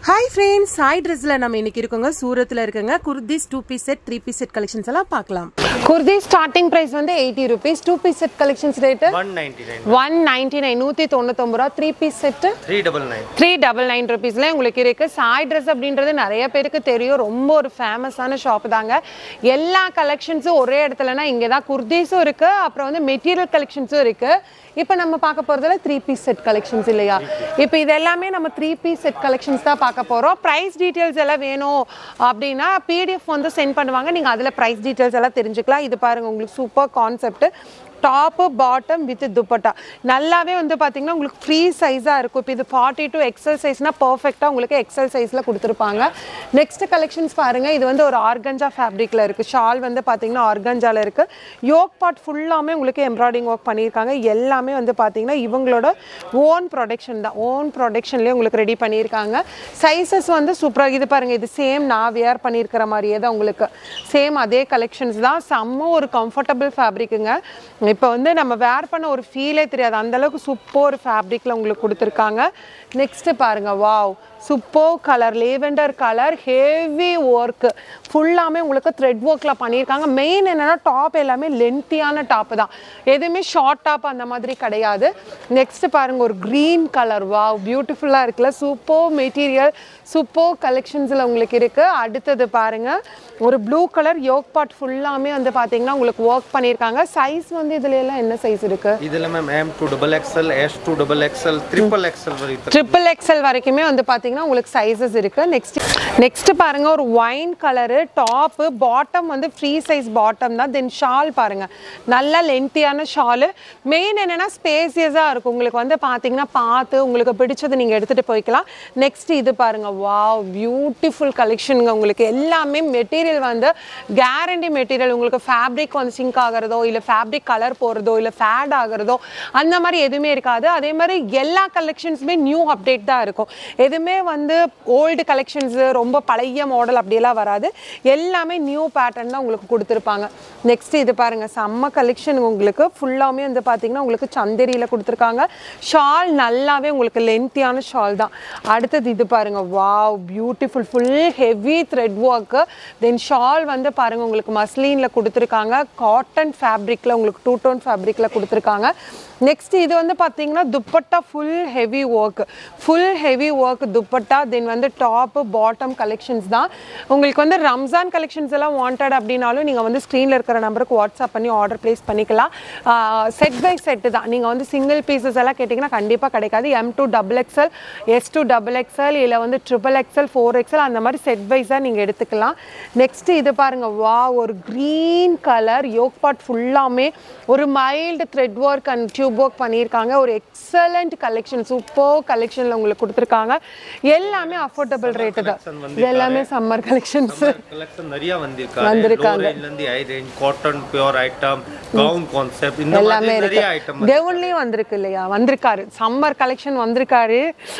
Hi friends Sai ட்ரெஸ்ல நம்ம இன்னைக்கு இருக்கோங்க சூரத்தில் இருக்குங்க kurtis two piece set three piece set collections எல்லாம் பார்க்கலாம் குர்தி ஸ்டார்டிங் பிரைஸ் வந்து eighty rupees two piece set collections rate one ninety nine one ninety nine நூற்றி தொண்ணூத்தொம்பது ரூபா three piece set three double nine three double nine ருபீஸ்ல உங்களுக்கு இருக்கு Sai dress அப்படின்றது நிறைய பேருக்கு தெரியும் ரொம்ப ஒரு ஃபேமஸான ஷாப் தாங்க எல்லா கலெக்ஷன்ஸும் ஒரே இடத்துலனா இங்கே தான் குர்தீஸும் இருக்கு அப்புறம் வந்து மெட்டீரியல் கலெக்ஷன்ஸும் இருக்கு இப்போ நம்ம பார்க்க போறதுல த்ரீ பீஸ் செட் கலெக்ஷன்ஸ் இல்லையா இப்போ இது எல்லாமே நம்ம த்ரீ பீஸ் செட் கலெக்ஷன்ஸ் தான் பார்க்க போறோம் ப்ரைஸ் டீட்டெயில்ஸ் எல்லாம் வேணும் அப்படின்னா பிடிஎஃப் வந்து சென்ட் பண்ணுவாங்க நீங்க அதுல ப்ரைஸ் டீட்டெயில்ஸ் எல்லாம் தெரிஞ்சுக்கலாம் இது பாருங்க உங்களுக்கு super concept top bottom with dupatta நல்லாவே வந்து பார்த்தீங்கன்னா உங்களுக்கு ஃப்ரீ சைஸாக இருக்கும் இப்போ இது ஃபார்ட்டி டூ எக்ஸல் சைஸ்னால் பர்ஃபெக்டாக உங்களுக்கு எக்ஸல் சைஸில் கொடுத்துருப்பாங்க நெக்ஸ்ட் கலெக்ஷன்ஸ் பாருங்கள் இது வந்து ஒரு ஆர்கஞ்சா ஃபேப்ரிக்கில் இருக்குது ஷால் வந்து பார்த்தீங்கன்னா ஆர்கஞ்சாவில் இருக்குது யோக் பார்ட் ஃபுல்லாமே உங்களுக்கு எம்ப்ராய்டிங் ஒர்க் பண்ணியிருக்காங்க எல்லாமே வந்து பார்த்தீங்கன்னா இவங்களோட ஓன் ப்ரொடக்ஷன் தான் ஓன் ப்ரொடக்ஷன்லேயே உங்களுக்கு ரெடி பண்ணியிருக்காங்க சைஸஸ் வந்து சூப்பராக இது பாருங்கள் இது சேம் நான் வியர் பண்ணியிருக்கிற மாதிரியே தான் உங்களுக்கு சேம் அதே கலெக்ஷன்ஸ் தான் செம்ம ஒரு கம்ஃபர்டபுள் ஃபேப்ரிக்குங்க இப்போ வந்து நம்ம வேர் பண்ண ஒரு ஃபீலே தெரியாது அந்த அளவுக்கு சூப்பர் ஒரு ஃபேப்ரிக்கில் உங்களுக்கு கொடுத்துருக்காங்க நெக்ஸ்ட்டு பாருங்க wow super colour lavender colour heavy work ஃபுல்லாமே உங்களுக்கு த்ரெட் ஒர்க்கில் பண்ணியிருக்காங்க மெயின் என்னென்னா டாப் எல்லாமே லென்த்தியான டாப்பு தான் எதுவுமே ஷார்ட் டாப் அந்த மாதிரி கிடையாது நெக்ஸ்ட் பாருங்க ஒரு க்ரீன் கலர் வாவ் பியூட்டிஃபுல்லாக இருக்குல்ல சூப்பர் மெட்டீரியல் சூப்பர் கலெக்ஷன்ஸில் உங்களுக்கு இருக்குது அடுத்தது பாருங்க ஒரு ப்ளூ கலர் யோக் பார்ட் ஃபுல்லாமே வந்து பார்த்தீங்கன்னா உங்களுக்கு ஒர்க் பண்ணியிருக்காங்க சைஸ் வந்து இதுல எல்லாம் என்ன சைஸ் இருக்குது இதில் ma'am M to double XL S to double XL triple XL வரைக்கும் ட்ரிபிள் எக்ஸ்எல் வரைக்குமே வந்து பார்த்தீங்கன்னா உங்களுக்கு சைஸஸ் இருக்கு நெக்ஸ்ட் நெக்ஸ்ட் பாருங்க ஒரு ஒயின் கலரு டாப்பு பாட்டம் வந்து ஃப்ரீ சைஸ் பாட்டம் தான் தென் ஷால் பாருங்க நல்ல லென்த்தியான ஷாலு மெயின் என்னன்னா ஸ்பேசியஸாக இருக்கும் உங்களுக்கு வந்து பார்த்தீங்கன்னா பார்த்து உங்களுக்கு பிடிச்சது நீங்கள் எடுத்துகிட்டு போய்க்கலாம் நெக்ஸ்ட் இது பாருங்க வாவ் பியூட்டிஃபுல் கலெக்ஷனுங்க உங்களுக்கு எல்லாமே மெட்டீரியல் வந்து கேரண்டி மெட்டீரியல் உங்களுக்கு ஃபேப்ரிக் வந்து சிங்க் ஆகிறதோ இல்லை ஃபேப்ரிக் கலர் போகிறதோ இல்லை ஃபேட் ஆகிறதோ அந்த மாதிரி எதுவுமே இருக்காது அதே மாதிரி எல்லா கலெக்ஷன்ஸுமே நியூ அப்டேட் தான் இருக்கும் எதுவுமே வந்து ஓல்டு கலெக்ஷன்ஸு ரொம்ப பழைய மாடல் அப்படியெல்லாம் வராது எல்லாமே நியூ பேட்டர்ன் தான் உங்களுக்கு கொடுத்துருப்பாங்க நெக்ஸ்ட் இது பாருங்க செம்ம கலெக்ஷன் உங்களுக்கு ஃபுல்லாமே வந்து பார்த்தீங்கன்னா உங்களுக்கு சந்தேரியில் கொடுத்துருக்காங்க ஷால் நல்லாவே உங்களுக்கு லென்த்தியான ஷால் தான் அடுத்தது இது பாருங்க wow beautiful full heavy thread work then shawl வந்து பாருங்க உங்களுக்கு மஸ்லீனில் கொடுத்துருக்காங்க காட்டன் ஃபேப்ரிக்கில் உங்களுக்கு டூ டோன் ஃபேப்ரிக்கில் கொடுத்துருக்காங்க நெக்ஸ்ட் இது வந்து பார்த்தீங்கன்னா dupatta full heavy work full heavy work dupatta then வந்து டாப்பு பாட்டம் கலெக்ஷன்ஸ் தான் உங்களுக்கு வந்து ரம்ஜான் கலெக்ஷன்ஸ் எல்லாம் வாண்டட் அப்படின்னாலும் நீங்கள் வந்து ஸ்க்ரீனில் இருக்கிற நம்பருக்கு வாட்ஸ்அப் பண்ணி ஆர்டர் ப்ளேஸ் பண்ணிக்கலாம் செட் பை செட்டு தான் நீங்கள் வந்து சிங்கிள் பீசஸ் எல்லாம் கேட்டிங்கன்னா கண்டிப்பாக கிடைக்காது M to double XL S to double XL இல்லை வந்து ட்ரிபிள் எக்ஸ்எல் ஃபோர் எக்ஸ்எல் அந்த மாதிரி செட் வைஸாக நீங்கள் எடுத்துக்கலாம் நெக்ஸ்ட் இது பாருங்க வா ஒரு க்ரீன் கலர் யோக் பார்ட் ஃபுல்லாமே ஒரு mild thread work and tube work பண்ணியிருக்காங்க ஒரு எக்ஸலண்ட் கலெக்ஷன் சூப்பர் கலெக்ஷனில் உங்களுக்கு கொடுத்துருக்காங்க எல்லாமே அஃபோர்டபுள் ரேட்டு தான் இது எல்லாமே சம்மர் கலெக்ஷன்ஸ் கலெக்ஷன் நிறைய வந்திருக்காங்க வந்திருக்காங்க. லோ ரேஞ்ச்ல இருந்து high range cotton pure item gown concept இந்த எல்லாமே மாதிரி நிறைய இருக்கு ஐட்டம் கெவுன்லயும் வந்திருக்கு இல்லையா வந்திருக்காரு சம்மர் கலெக்ஷன் வந்திருக்காரு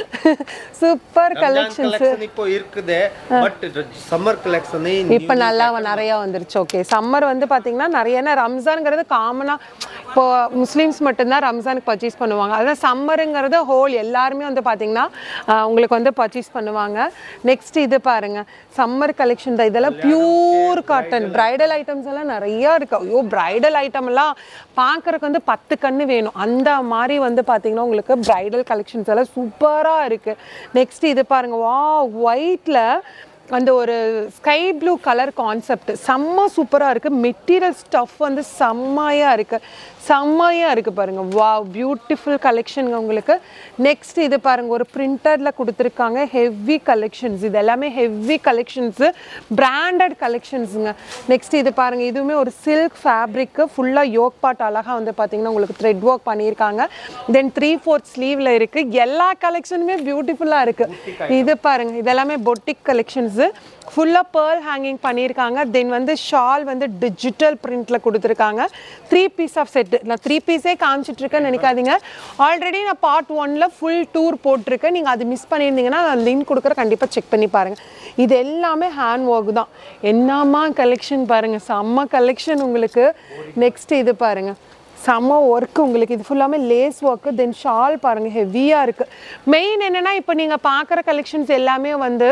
சூப்பர் கலெக்ஷன்ஸ் கலெக்ஷன் இப்போ இருக்குது பட் சம்மர் கலெக்ஷன் இப்போ நல்லா நிறைய வந்துருச்சு ஓகே சம்மர் வந்து பார்த்தீங்கன்னா நிறைய ஏன்னா ரம்ஜான்ங்கிறது காமனாக இப்போ முஸ்லீம்ஸ் மட்டும்தான் ரம்ஜானுக்கு பர்ச்சேஸ் பண்ணுவாங்க அதான் சம்மருங்கிறது ஹோல் எல்லாருமே வந்து பார்த்தீங்கன்னா ஆஹ், உங்களுக்கு வந்து பர்ச்சேஸ் பண்ணுவாங்க நெக்ஸ்ட் இது பாருங்க சம்மர் கலெக்ஷன் தான் இதெல்லாம் பியூர் காட்டன் பிரைடல் ஐட்டம்ஸ் எல்லாம் நிறைய இருக்கு ஐயோ பிரைடல் ஐட்டம் எல்லாம் பார்க்கறதுக்கு வந்து பத்து கண்ணு வேணும் அந்த மாதிரி வந்து பார்த்தீங்கன்னா உங்களுக்கு பிரைடல் கலெக்ஷன்ஸ் எல்லாம் சூப்பராக இருக்கு நெக்ஸ்ட் இது பாருங்க வா ஒயிட்ல அந்த ஒரு ஸ்கை ப்ளூ கலர் கான்செப்ட் செம்ம சூப்பராக இருக்குது மெட்டீரியல் ஸ்டஃப் வந்து செம்மையாக இருக்குது செம்மையாக இருக்குது பாருங்கள் வா பியூட்டிஃபுல் கலெக்ஷனுங்க உங்களுக்கு நெக்ஸ்ட் இது பாருங்கள் ஒரு பிரிண்டரில் கொடுத்துருக்காங்க ஹெவி கலெக்ஷன்ஸ் இது எல்லாமே ஹெவி கலெக்ஷன்ஸு பிராண்டட் கலெக்ஷன்ஸுங்க நெக்ஸ்ட் இது பாருங்கள் இதுவுமே ஒரு சில்க் ஃபேப்ரிக்கு ஃபுல்லாக யோக் பாட் அழகாக வந்து பார்த்தீங்கன்னா உங்களுக்கு த்ரெட் ஒர்க் பண்ணியிருக்காங்க தென் த்ரீ ஃபோர்த் ஸ்லீவில் இருக்குது எல்லா கலெக்ஷனுமே பியூட்டிஃபுல்லாக இருக்குது இது பாருங்கள் இதெல்லாமே பொட்டிக் கலெக்ஷன்ஸு ஃபுல்லாக பேர்ல் ஹேங்கிங் பண்ணியிருக்காங்க தென் வந்து ஷால் வந்து டிஜிட்டல் பிரிண்ட்ல கொடுத்துருக்காங்க த்ரீ பீஸ் ஆஃப் செட்டு நான் த்ரீ பீஸே காமிச்சிட்ருக்கேன்னு நினைக்காதீங்க ஆல்ரெடி நான் பார்ட் ஒன்ல ஃபுல் டூர் போட்டிருக்கேன் நீங்கள் அது மிஸ் பண்ணியிருந்தீங்கன்னா நான் லிங்க் கொடுக்குற கண்டிப்பாக செக் பண்ணி பாருங்கள் இது எல்லாமே ஹேண்ட் ஒர்க் தான் என்னம்மா கலெக்ஷன் பாருங்கள் செம்ம கலெக்ஷன் உங்களுக்கு நெக்ஸ்ட் இது பாருங்கள் செம்ம ஒர்க்கு உங்களுக்கு இது ஃபுல்லாமே லேஸ் ஒர்க்கு தென் ஷால் பாருங்கள் ஹெவியாக இருக்குது மெயின் என்னென்னா இப்போ நீங்கள் பார்க்குற கலெக்ஷன்ஸ் எல்லாமே வந்து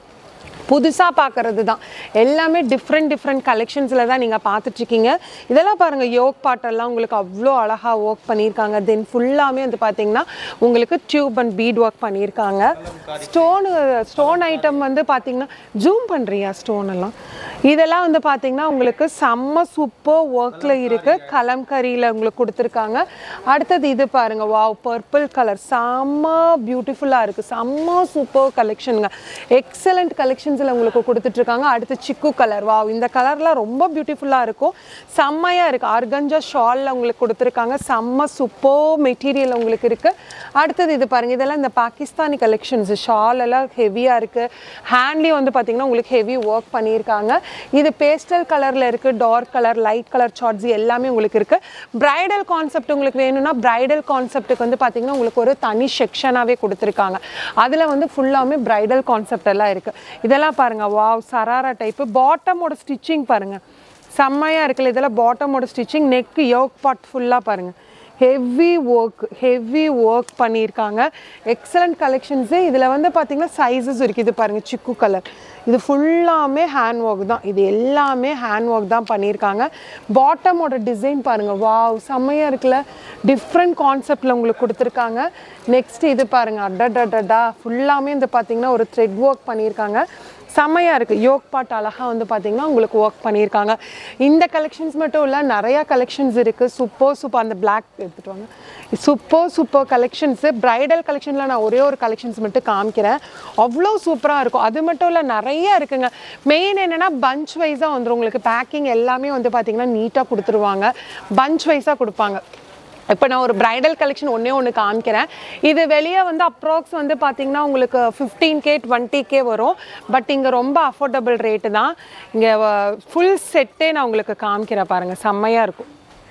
புதுசாக பார்க்கறது தான் எல்லாமே டிஃப்ரெண்ட் டிஃப்ரெண்ட் கலெக்ஷன்ஸில் தான் நீங்கள் பார்த்துட்ருக்கீங்க இதெல்லாம் பாருங்கள் யோக் பாட்டெல்லாம் உங்களுக்கு அவ்வளோ அழகாக ஒர்க் பண்ணியிருக்காங்க தென் ஃபுல்லாமே வந்து பார்த்தீங்கன்னா உங்களுக்கு டியூப் அண்ட் பீட் ஒர்க் பண்ணியிருக்காங்க ஸ்டோனு ஸ்டோன் ஐட்டம் வந்து பார்த்தீங்கன்னா ஜூம் பண்ணுறியா ஸ்டோன் எல்லாம் இதெல்லாம் வந்து பார்த்தீங்கன்னா உங்களுக்கு செம்ம சூப்பர் ஒர்க்கில் இருக்குது கலம்கரியில் உங்களுக்கு கொடுத்துருக்காங்க அடுத்தது இது பாருங்கள் வாவ் பர்பிள் கலர் செம்ம பியூட்டிஃபுல்லாக இருக்குது செம்ம சூப்பர் கலெக்ஷனுங்க எக்ஸலண்ட் கலெக்ஷன்ஸில் உங்களுக்கு கொடுத்துட்ருக்காங்க அடுத்து சிக்கு கலர் வாவ் இந்த கலர்லாம் ரொம்ப பியூட்டிஃபுல்லாக இருக்கும் செம்மையாக இருக்குது ஆர்கஞ்சா ஷாலில் உங்களுக்கு கொடுத்துருக்காங்க செம்ம சூப்பர் மெட்டீரியல் உங்களுக்கு இருக்குது அடுத்தது இது பாருங்கள் இதெல்லாம் இந்த பாகிஸ்தானி கலெக்ஷன்ஸ் ஷால் எல்லாம் ஹெவியாக இருக்குது ஹேண்ட்லேயும் வந்து பார்த்தீங்கன்னா உங்களுக்கு ஹெவி ஒர்க் பண்ணியிருக்காங்க இது பேஸ்டல் கலரில் இருக்குது dark colour light colour charts எல்லாமே உங்களுக்கு இருக்குது பிரைடல் கான்செப்ட் உங்களுக்கு வேணும்னா பிரைடல் கான்செப்ட்டுக்கு வந்து பார்த்தீங்கன்னா உங்களுக்கு ஒரு தனி செக்ஷனாகவே கொடுத்துருக்காங்க அதில் வந்து ஃபுல்லாமே பிரைடல் கான்செப்ட் எல்லாம் இருக்குது இதெல்லாம் பாருங்கள் வாவ் சராரா டைப்பு பாட்டமோட ஸ்டிச்சிங் பாருங்கள் செம்மையாக இருக்குல்ல இதெல்லாம் பாட்டமோட ஸ்டிச்சிங் நெக்கு யோக் பாட் ஃபுல்லாக பாருங்கள் ஹெவி ஒர்க் ஹெவி ஒர்க் பண்ணியிருக்காங்க எக்ஸலண்ட் கலெக்ஷன்ஸு இதில் வந்து பார்த்தீங்கன்னா சைஸஸ் இருக்குது இது பாருங்கள் சிக்கு கலர் இது ஃபுல்லாமே ஹேண்ட் ஒர்க் தான் இது எல்லாமே ஹேண்ட் ஒர்க் தான் பண்ணியிருக்காங்க பாட்டமோட டிசைன் பாருங்கள் வாவ் செம்மையாக இருக்குல்ல டிஃப்ரெண்ட் கான்செப்டில் உங்களுக்கு கொடுத்துருக்காங்க நெக்ஸ்ட் இது பாருங்கள் அடடடடா ஃபுல்லாமே வந்து பார்த்தீங்கன்னா ஒரு த்ரெட் ஒர்க் பண்ணியிருக்காங்க செம்மையாக இருக்குது யோக் பாட் அழகாக வந்து பார்த்தீங்கன்னா உங்களுக்கு ஒர்க் பண்ணியிருக்காங்க இந்த கலெக்ஷன்ஸ் மட்டும் இல்லை நிறையா கலெக்ஷன்ஸ் இருக்குது சூப்பர் சூப்பர் அந்த பிளாக் எடுத்துகிட்டு வாங்க சூப்பர் சூப்பர் கலெக்ஷன்ஸு ப்ரைடல் கலெக்ஷனில் நான் ஒரே ஒரு கலெக்ஷன்ஸ் மட்டும் காமிக்கிறேன் அவ்வளோ சூப்பராக இருக்கும் அது மட்டும் இல்லை நிறைய இருக்குங்க மெயின் என்னென்னா பஞ்ச் வைஸாக வந்துடும் உங்களுக்கு பேக்கிங் எல்லாமே வந்து பார்த்தீங்கன்னா நீட்டாக கொடுத்துருவாங்க பஞ்ச் வைஸாக கொடுப்பாங்க இப்போ நான் ஒரு பிரைடல் கலெக்ஷன் ஒன்றே ஒன்று காமிக்கிறேன் இது வெளியே வந்து அப்ராக்ஸ் வந்து பார்த்தீங்கன்னா உங்களுக்கு ஃபிஃப்டீன் கே டுவெண்ட்டி கே வரும் பட் இங்கே ரொம்ப அஃபோர்டபுள் ரேட்டு தான் இங்கே ஃபுல் செட்டே நான் உங்களுக்கு காமிக்கிறேன் பாருங்கள் செம்மையாக இருக்கும்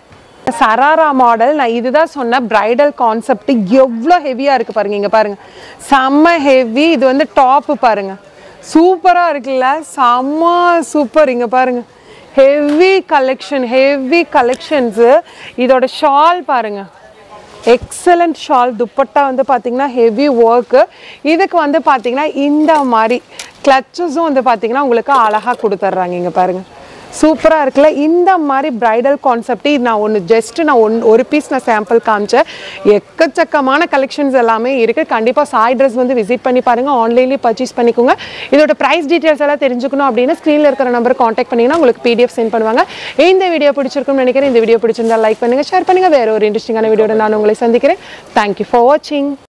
சராரா மாடல் நான் இதுதான் சொன்னேன் பிரைடல் கான்செப்ட் எவ்வளோ ஹெவியாக இருக்குது பாருங்கள் இங்கே பாருங்கள் செம்ம ஹெவி இது வந்து டாப்பு பாருங்கள் சூப்பராக இருக்குல்ல செம்ம சூப்பர் இங்கே பாருங்கள் ஹெவி கலெக்ஷன் ஹெவி கலெக்ஷன்ஸு இதோட ஷால் பாருங்கள் எக்ஸலண்ட் ஷால் துப்பட்டா வந்து பார்த்தீங்கன்னா ஹெவி ஒர்க்கு இதுக்கு வந்து பார்த்தீங்கன்னா இந்த மாதிரி கிளச்சஸும் வந்து பார்த்தீங்கன்னா உங்களுக்கு அழகாக கொடுத்துட்றாங்க இங்கே பாருங்கள் சூப்பராக இருக்குல்ல இந்த மாதிரி பிரைடல் கான்செப்ட் இது நான் ஒன்று ஜஸ்ட் நான் ஒன் ஒரு பீஸ் நான் சாம்பிள் காமிச்சேன் எக்கச்சக்கமான கலெக்ஷன்ஸ் எல்லாமே இருக்குது கண்டிப்பாக சாய் ட்ரெஸ் வந்து விசிட் பண்ணி பாருங்கள் ஆன்லைன்லேயே பர்ச்சேஸ் பண்ணிக்கோங்க இதோட ப்ரைஸ் டீட்டெயில்ஸ் எல்லாம் தெரிஞ்சுக்கணும் அப்படின்னு ஸ்க்ரீனில் இருக்கிற நம்பர் காண்டாக்ட் பண்ணிங்கன்னா உங்களுக்கு பிடிஎஃப் சென்ட் பண்ணுவாங்க இந்த வீடியோ பிடிச்சிருக்கும்னு நினைக்கிறேன் இந்த வீடியோ பிடிச்சிருந்தா லைக் பண்ணுங்கள் ஷேர் பண்ணுங்கள் வேறு ஒரு இன்ட்ரெஸ்டிங்கான வீடியோட நான் உங்களை சந்திக்கிறேன் தேங்க்யூ ஃபார் வாட்சிங்